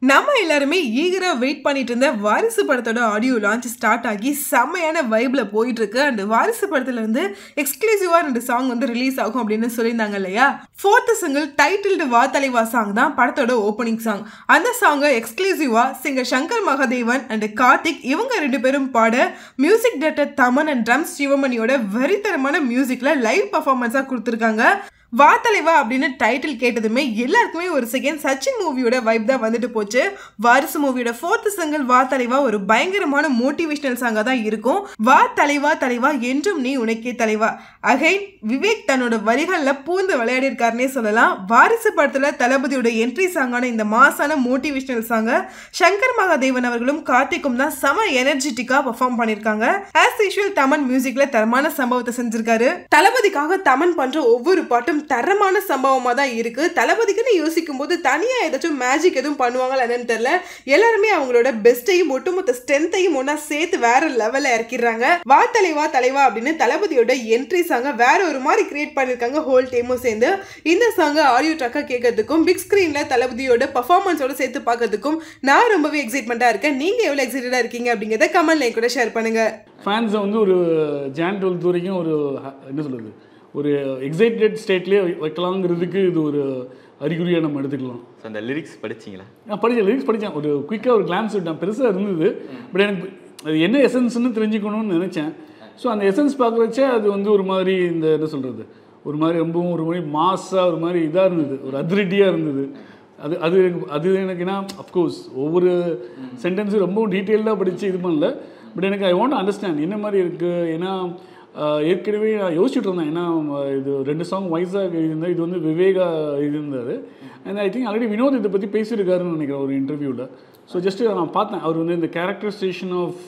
நம்ம எல்லாருமே ஈகரா வெயிட் பண்ணிட்டு இருந்த வாரிசு படத்தோட ஆடியோ லான்ச் ஸ்டார்ட் ஆகி செம்மையான வைப்ல போயிட்டு இருக்கு அண்ட் வாரிசு படத்துல இருந்து எக்ஸ்க்ளூசிவா ரெண்டு சாங் வந்து ரிலீஸ் ஆகும் அப்படின்னு சொல்லியிருந்தாங்க இல்லையா ஃபோர்த் சிங்கிள் டைட்டில்டு வா தலைவா சாங் தான் படத்தோட ஓப்பனிங் சாங் அந்த சாங்கை எக்ஸ்க்ளூசிவா சிங்கர் சங்கர் மகாதேவன் அண்ட் கார்த்திக் இவங்க ரெண்டு பேரும் பாட music director Thaman and drums சிவமணியோட வெறித்தரமான மியூசிக்ல லைவ் பர்ஃபார்மன்ஸா கொடுத்துருக்காங்க வா தலைவா அப்படின்னு டைட்டில் கேட்டதுமே எல்லாருக்குமே ஒரு செகண்ட் சச்சின் மூவியோட வைப் தான் வந்துட்டு போச்சு வாரிசு மூவியோட ஃபோர்த் சிங்கிள் வா தலைவா ஒரு பயங்கரமான மோட்டிவேஷனல் சாங்காக தான் இருக்கும் வா தலைவா தலைவா என்றும் நீ உனக்கே தலைவா அகைன் விவேக் தன்னோட வரிகளில் பூந்து விளையாடி இருக்காருன்னே சொல்லலாம் வாரிசு படத்தில் தளபதியோட என்ட்ரி சாங்கான இந்த மாசான மோட்டிவேஷனல் சாங்கை சங்கர் மகாதேவன் அவர்களும் கார்த்திக்கும் தான் செம எனர்ஜெட்டிக்காக பர்ஃபார்ம் பண்ணியிருக்காங்க ஆஸ் யூஷுவல் தமன் மியூசிக்ல தரமான சம்பவத்தை செஞ்சிருக்காரு தளபதிக்காக தமன் பண்ற ஒவ்வொரு பாட்டும் தரமான சம்பவமா தான் இருக்கு தளபதிக்குன்னு யோசிக்கும் போது தனியா ஏதாச்சும் மேஜிக் எதுவும் பண்ணுவாங்களா என்னன்னு தெரியல எல்லாருமே அவங்களோட பெஸ்ட்டையும் ஒட்டுமொத்த ஸ்ட்ரென்த்தையும் ஒன்னா சேர்த்து வேற லெவல்ல இறக்கிடுறாங்க வா தலைவா தலைவா அப்படின்னு தளபதியோட என்ட்ரி சாங்க வேற ஒரு மாதிரி கிரியேட் பண்ணிருக்காங்க ஹோல் டீமும் சேர்ந்து இந்த சாங்க ஆடியோ ட்ராக்கா கேட்கறதுக்கும் பிக் ஸ்கிரீன்ல தளபதியோட பர்ஃபார்மன்ஸோட சேர்த்து பார்க்கறதுக்கும் நான் ரொம்பவே எக்ஸைட்மெண்ட்டாக இருக்கேன் நீங்க எவ்வளவு எக்ஸைட்டடா இருக்கீங்க அப்படிங்கிறத கமெண்ட்ல கூட ஷேர் பண்ணுங்க ஃபேன்ஸை வந்து ஒரு ஜான் டுவெல்த் வரைக்கும் ஒரு ஹ- என்ன சொல்கிறது ஒரு எக்ஸைட்டட் ஸ்டேட்லேயே வைக்கலாங்கிறதுக்கு இது ஒரு அறிகுறியாக நம்ம எடுத்துக்கலாம் ஸோ அந்த லிரிக்ஸ் படிச்சீங்களா நான் படித்தேன் லிரிக்ஸ் படித்தேன் ஒரு குயிக்காக ஒரு கிளான்ஸ் விட்டேன் பெருசாக இருந்தது பட் எனக்கு அது என்ன எசன்ஸ்னு தெரிஞ்சுக்கணும்னு நினச்சேன் ஸோ அந்த எசன்ஸ் பார்க்குறச்சே அது வந்து ஒரு மாதிரி இந்த என்ன சொல்கிறது ஒரு மாதிரி ரொம்பவும் ஒரு மாதிரி மாஸாக ஒரு மாதிரி இதாக இருந்தது ஒரு அதிரடியாக இருந்தது அது அது எனக்கு- அது எனக்கு என்ன அஃப்கோர்ஸ் ஒவ்வொரு சென்டென்ஸும் ரொம்பவும் டீட்டெயில்டாக படித்து இது பண்ணல பட் எனக்கு ஐ வாண்ட் அண்டர்ஸ்டாண்ட் என்ன மாதிரி இருக்குது ஏன்னா ஆஹ், ஏற்கனவே நான் யோசிச்சுட்டு இருந்தேன் ஏன்னா ஆஹ், இது ரெண்டு சாங் வைஸாக எழுதியிருந்தேன் இது வந்து விவேகா எழுதியிருந்தாரு and I think already Vinod இதை பற்றி பேசியிருக்காருன்னு நினைக்கிறேன் ஒரு இன்டர்வியூவில் ஸோ ஜஸ்ட் நான் பார்த்தேன் அவர் வந்து இந்த characterization of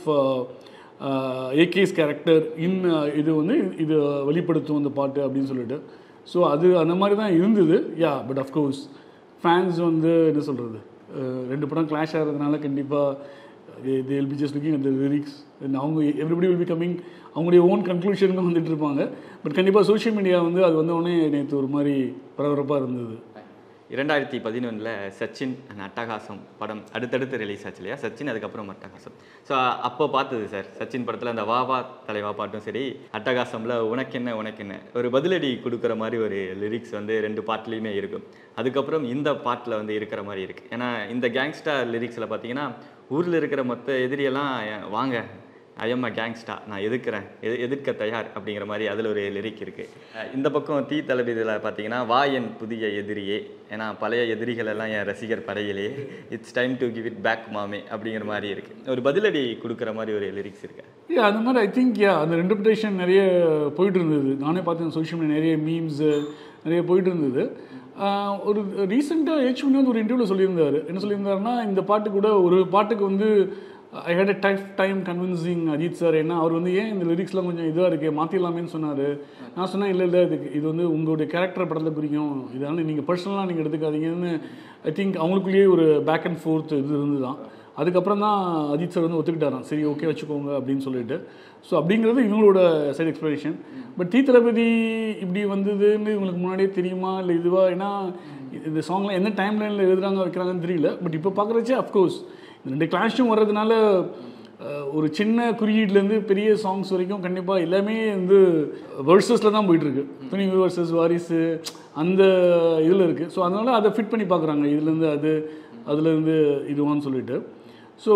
AK's character in இது வந்து இது வெளிப்படுத்தும் அந்த பாட்டு அப்படின்னு சொல்லிட்டு ஸோ அது அந்த மாதிரி தான் இருந்தது யா பட் அஃப்கோர்ஸ் ஃபேன்ஸ் வந்து என்ன சொல்கிறது ரெண்டு படம் கிளாஷ் ஆகிறதுனால கண்டிப்பாக they will be just looking அந்த லிரிக்ஸ் அவங்க எவ்ரிபடி வில் பி கம்மிங் அவங்களுடைய ஓன் கன்க்ளூஷனுக்கு வந்துட்டு இருப்பாங்க பட் கண்டிப்பாக சோஷியல் மீடியா வந்து அது வந்த உடனே நேற்று ஒரு மாதிரி பரபரப்பாக இருந்தது இரண்டாயிரத்தி பதினொன்றில் சச்சின் and அட்டகாசம் படம் அடுத்தடுத்து ரிலீஸ் ஆச்சு இல்லையா சச்சின் அதுக்கப்புறம் அட்டகாசம் ஸோ அப்போ பார்த்தது சார் சச்சின் படத்தில் அந்த வா வா தலைவா பாட்டும் சரி அட்டகாசம்ல உனக்கென்ன உனக்கென்ன ஒரு பதிலடி கொடுக்குற மாதிரி ஒரு லிரிக்ஸ் வந்து ரெண்டு பாட்டுலேயுமே இருக்கும் அதுக்கப்புறம் இந்த பாட்டில் வந்து இருக்கிற மாதிரி இருக்குது ஏன்னா இந்த கேங்ஸ்டர் லிரிக்ஸில் பார்த்தீங்கன்னா ஊரில் இருக்கிற மொத்த எதிரியெல்லாம் "எ- வாங்க ஐஎம் அ கேங்ஸ்டா நான் எதிர்க்கிறேன் எது எதிர்க்க தயார் அப்படிங்கிற மாதிரி அதில் ஒரு லிரிக் இருக்குது இந்த பக்கம் தீ தளபதியில் பார்த்தீங்கன்னா வா என் புதிய எதிரியே ஏன்னா பழைய எதிரிகள் எல்லாம் என் ரசிகர் படையிலே it's time to give it back மாமே அப்படிங்கிற மாதிரி இருக்குது ஒரு பதிலடி கொடுக்குற மாதிரி ஒரு லிரிக்ஸ் இருக்கு யா அந்த மாதிரி ஐ திங்க் யா அந்த இன்டர்பிரேஷன் நிறைய போயிட்டு இருந்தது நானே பார்த்தேன் சோஷியல் மீடியா நிறைய மீம்ஸு நிறைய போயிட்டு இருந்தது ஆஹ் ஒரு ரீசெண்டாக ஹெச் வந்து ஒரு இன்டர்வியூவில் சொல்லியிருந்தார் என்ன சொல்லியிருந்தாருன்னா இந்த பாட்டு கூட ஒரு பாட்டுக்கு வந்து I had a tough time convincing Ajith sir ஏன்னா அவர் வந்து ஏன் இந்த லிரிக்ஸ்லாம் கொஞ்சம் இதாக இருக்குது மாற்றிடலாமேன்னு சொன்னார் நான் சொன்னேன் இல்லை இல்லை இதுக்கு இது வந்து உங்களுடைய கேரக்டர் படத்தில் குறிக்கும் இதனால நீங்கள் பர்சனலாக நீங்கள் எடுத்துக்காதீங்கன்னு ஐ திங்க் அவங்களுக்குள்ளேயே ஒரு பேக் அண்ட் ஃபோர்த் இது இருந்து தான் அதுக்கப்புறம் தான் அஜித் சார் வந்து ஒத்துக்கிட்டாராம் சரி ஓகே வச்சுக்கோங்க அப்படின்னு சொல்லிட்டு ஸோ அப்படிங்கிறது இவங்களோட சைடு எக்ஸ்பிளனேஷன் பட் தீ தளபதி இப்படி வந்ததுன்னு இவங்களுக்கு முன்னாடியே தெரியுமா இல்லை இதுவா ஏன்னா இந்த சாங்லாம் என்ன டைம் லைனில் எழுதுறாங்க வைக்கிறாங்கன்னு தெரியல பட் இப்போ பார்க்குறச்சே அஃப்கோர்ஸ் இந்த ரெண்டு கிளாஷும் வர்றதுனால அஹ், ஒரு சின்ன குறியீட்லேருந்து பெரிய சாங்ஸ் வரைக்கும் கண்டிப்பாக எல்லாமே வந்து வேர்சஸில் தான் போயிட்டுருக்கு துணிவு வர்சஸ் வாரிசு அந்த இதில் இருக்குது ஸோ அதனால அதை ஃபிட் பண்ணி பார்க்குறாங்க இதுலேருந்து அது அதுலேருந்து இதுவான்னு சொல்லிட்டு ஸோ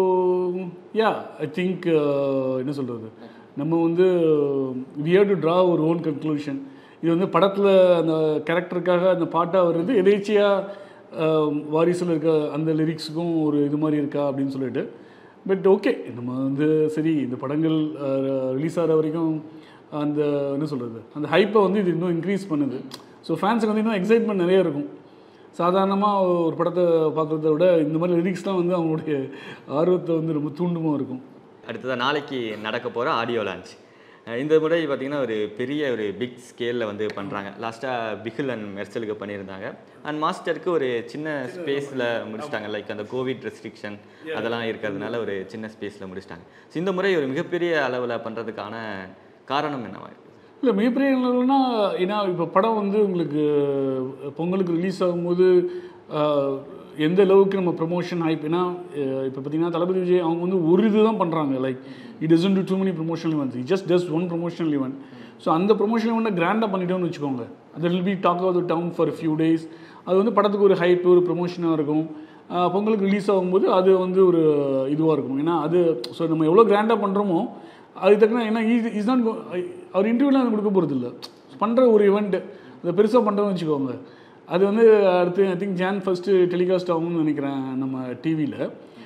யா ஐ திங்க் என்ன சொல்கிறது நம்ம வந்து வி ஹேவ் டு ட்ரா ஒரு ஓன் கன்க்ளூஷன் இது வந்து படத்தில் அந்த கேரக்டருக்காக அந்த பாட்டாக வர்றது எதேச்சியாக வாரிசில் இருக்க அந்த லிரிக்ஸுக்கும் ஒரு இது மாதிரி இருக்கா அப்படின்னு சொல்லிட்டு பட் ஓகே நம்ம வந்து சரி இந்த படங்கள் ரிலீஸ் ஆகிற வரைக்கும் அந்த என்ன சொல்கிறது அந்த ஹைப்பை வந்து இது இன்னும் இன்க்ரீஸ் பண்ணுது ஸோ ஃபேன்ஸுக்கு வந்து இன்னும் எக்ஸைட்மெண்ட் நிறைய இருக்கும் சாதாரணமாக ஒரு படத்தை பார்க்குறத விட இந்த மாதிரி லிரிக்ஸ்லாம் வந்து அவங்களுடைய ஆர்வத்தை வந்து ரொம்ப தூண்டுமா இருக்கும் அடுத்ததாக நாளைக்கு நடக்க போகிற ஆடியோ லான்ச் இந்த முறை பார்த்தீங்கன்னா ஒரு பெரிய ஒரு பிக் ஸ்கேலில் வந்து பண்ணுறாங்க லாஸ்ட்டாக பிகில் அண்ட் மெர்சலுக்கு பண்ணியிருந்தாங்க அண்ட் மாஸ்டருக்கு ஒரு சின்ன ஸ்பேஸில் முடிச்சிட்டாங்க லைக் அந்த கோவிட் ரெஸ்ட்ரிக்ஷன் அதெல்லாம் இருக்கிறதுனால ஒரு சின்ன ஸ்பேஸில் முடிச்சிட்டாங்க ஸோ இந்த முறை ஒரு மிகப்பெரிய அளவில் பண்ணுறதுக்கான காரணம் என்னவா இருக்கு இல்லை மிகப்பெரிய அளவுனா ஏன்னா இப்போ படம் வந்து உங்களுக்கு பொங்கலுக்கு ரிலீஸ் ஆகும்போது ஆஹ், எந்த அளவுக்கு நம்ம ப்ரொமோஷன் ஹைப் ஏன்னா இப்போ பார்த்தீங்கன்னா தளபதி விஜய் அவங்க வந்து ஒரு இது தான் பண்ணுறாங்க like it is to too many promotional events just just one promotional event so அந்த ப்ரொமோஷனல் ஈவெண்ட்டை கிராண்டாக பண்ணிட்டோம்னு வச்சுக்கோங்க அது will be talk of the town for few days அது வந்து படத்துக்கு ஒரு ஹைப் ஒரு ப்ரொமோஷனாக இருக்கும் ஆஹ் பொங்கலுக்கு ரிலீஸ் ஆகும்போது அது வந்து ஒரு இதுவாக இருக்கும் ஏன்னா அது ஸோ நம்ம எவ்வளோ கிராண்டாக பண்ணுறோமோ அது தக்கன ஏன்னா இஸ் நாட் அவர் இன்டர்வியூலாம் அது கொடுக்க போகிறது இல்லை பண்ணுற ஒரு ஈவெண்ட் அதை பெருசாக பண்ணுறோம்னு வச்சுக்கோங்க அது வந்து அடுத்து ஐ திங்க் ஜான் ஃபஸ்ட்டு டெலிகாஸ்ட் ஆகும்னு நினைக்கிறேன் நம்ம டிவியில்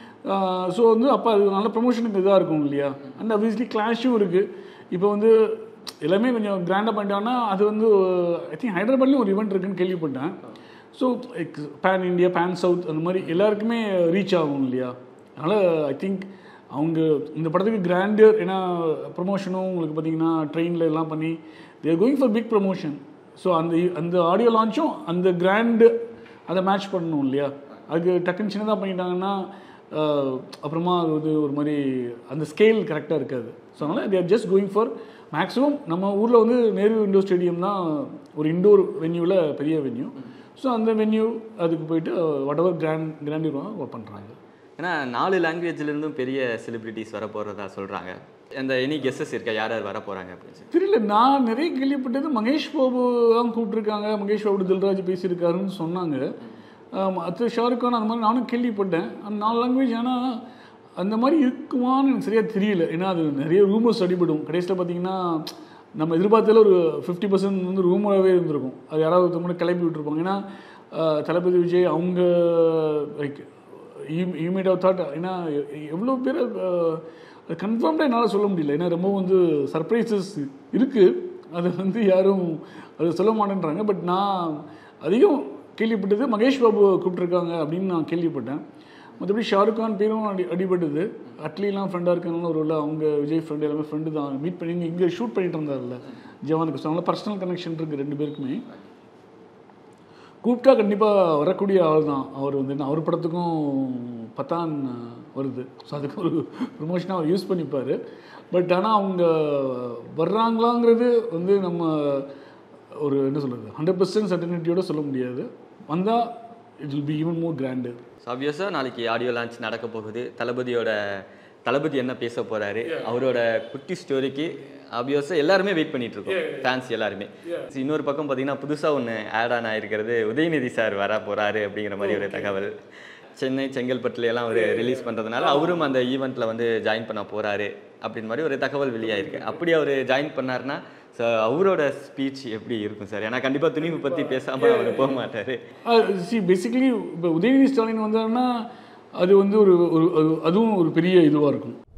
ஸோ வந்து அப்போ அது நல்ல ப்ரொமோஷனுக்கு இதாக இருக்கும் இல்லையா அண்ட் obviously கிளாஷும் இருக்குது இப்போ வந்து எல்லாமே கொஞ்சம் கிராண்டாக பண்ணிட்டாங்கன்னா அது வந்து ஐ திங்க் ஹைதராபாத்லேயும் ஒரு ஈவெண்ட் இருக்குன்னு கேள்விப்பட்டேன் so pan India pan south அந்த மாதிரி எல்லாருக்குமே ரீச் ஆகும் இல்லையா அதனால் ஐ திங்க் அவங்க இந்த படத்துக்கு கிராண்டர் ஏன்னா ப்ரொமோஷனும் உங்களுக்கு பார்த்தீங்கன்னா ட்ரெயினில் எல்லாம் பண்ணி they're going for big promotion so அந்த அந்த ஆடியோ லான்ச்சும் அந்த கிராண்டு அதை மேட்ச் பண்ணணும் இல்லையா அதுக்கு டக்குன்னு சின்னதாக பண்ணிட்டாங்கன்னா ஆஹ், அப்புறமா அது வந்து ஒரு மாதிரி அந்த ஸ்கேல் கரெக்டாக இருக்காது ஸோ அதனால் they're just going for maximum நம்ம ஊரில் வந்து நேரு இண்டோர் ஸ்டேடியம் தான் ஒரு இண்டோர் வென்யூவில் பெரிய வென்யூ ஸோ அந்த வென்யூ அதுக்கு போயிட்டு whatever grand grand work பண்ணுறாங்க ஏன்னா நாலு லாங்குவேஜ்ல இருந்தும் பெரிய செலிபிரிட்டிஸ் வர போறதா சொல்றாங்க அந்த எனி கெஸ்ஸஸ் இருக்கா யார் யார் வர போறாங்க அப்படின்னு சொல்லி தெரியல நான் நிறைய கேள்விப்பட்டது மகேஷ் பாபு தான் கூப்பிட்ருக்காங்க மகேஷ் பாபு தில்ராஜ் பேசியிருக்காருன்னு சொன்னாங்க ஆம், அடுத்து ஷாருக் கான் அந்த மாதிரி நானும் கேள்விப்பட்டேன் அந்த நாலு லாங்குவேஜ் ஆனால் அந்த மாதிரி இருக்குமான்னு எனக்கு சரியாக தெரியல ஏன்னா அது நிறைய ரூமர்ஸ் அடிபடும் கடைசியில் பார்த்தீங்கன்னா நம்ம எதிர்பார்த்ததில் ஒரு ஃபிஃப்டி பர்சன்ட் வந்து ரூமராகவே இருந்திருக்கும் அது யாராவது ஒருத்தவங்க மட்டும் கிளப்பி விட்டுருப்பாங்க ஏன்னா ஆஹ், தளபதி விஜய் அவங்க like you might have thought ஏன்னா எ- எவ்வளோ பேர் கன்ஃபார்ம்டாக என்னால் சொல்ல முடியல ஏன்னா ரொம்ப வந்து சர்ப்ரைசஸ் இருக்குது அது வந்து யாரும் அது சொல்ல மாட்டேன்றாங்க பட் நான் அதிகம் கேள்விப்பட்டது மகேஷ் பாபு கூப்பிட்ருக்காங்க அப்படின்னு நான் கேள்விப்பட்டேன் மற்றபடி ஷாருக் கான் பேரும் அடி அடிபட்டது அட்லிலாம் ஃப்ரெண்டாக இருக்காங்கன்னு ஒரு அவங்க விஜய் ஃப்ரெண்டு எல்லாமே ஃப்ரெண்டு தான் மீட் பண்ணி இங்கே ஷூட் பண்ணிட்டு இருந்தார்ல ஜவானுக்கு ஸோ அதனால பர்சனல் கனெக்ஷன் இருக்குது ரெண்டு பேருக்குமே கூப்பிட்டா கண்டிப்பாக வரக்கூடிய ஆள் தான் அவர் வந்து என்ன அவர் படத்துக்கும் பத்தான் வருது ஸோ அதுக்கு ஒரு ப்ரொமோஷனாக அவர் யூஸ் பண்ணிப்பார் பட் ஆனால் அவங்க வர்றாங்களாங்கிறது வந்து நம்ம ஒரு என்ன சொல்கிறது ஹண்ட்ரட் பர்சன்ட் சர்டினிட்டியோட சொல்ல முடியாது வந்தால் it will be even more grand so ஆப்வியஸாக நாளைக்கு ஆடியோ லான்ச் நடக்க போகுது தளபதியோட தளபதி என்ன பேச போறாரு அவரோட குட்டி ஸ்டோரிக்கு ஆப்வியஸாக எல்லாருமே வெயிட் பண்ணிட்டு இருக்கோம் ஃபேன்ஸ் எல்லாருமே So, இன்னொரு பக்கம் பார்த்தீங்கன்னா புதுசாக ஒன்று ஆட் ஆன் ஆயிருக்கிறது உதயநிதி சார் வர போறாரு அப்படிங்கிற மாதிரி ஒரு தகவல் சென்னை செங்கல்பட்டுல எல்லாம் அவர் ரிலீஸ் பண்ணுறதுனால அவரும் அந்த ஈவெண்ட்டில் வந்து ஜாயின் பண்ண போறாரு அப்படின்னு மாதிரி ஒரு தகவல் வெளியாயிருக்கு அப்படி அவர் ஜாயின் பண்ணாருன்னா ஸோ அவரோட ஸ்பீச் எப்படி இருக்கும் சார் ஏன்னா கண்டிப்பாக துணிவு பற்றி பேசாமல் அவர் போக மாட்டார் சி பேசிக்கலி இப்போ உதயநிதி ஸ்டாலின் வந்தாருன்னா அது வந்து ஒரு ஒரு அது- அதுவும் ஒரு பெரிய இதுவாக இருக்கும்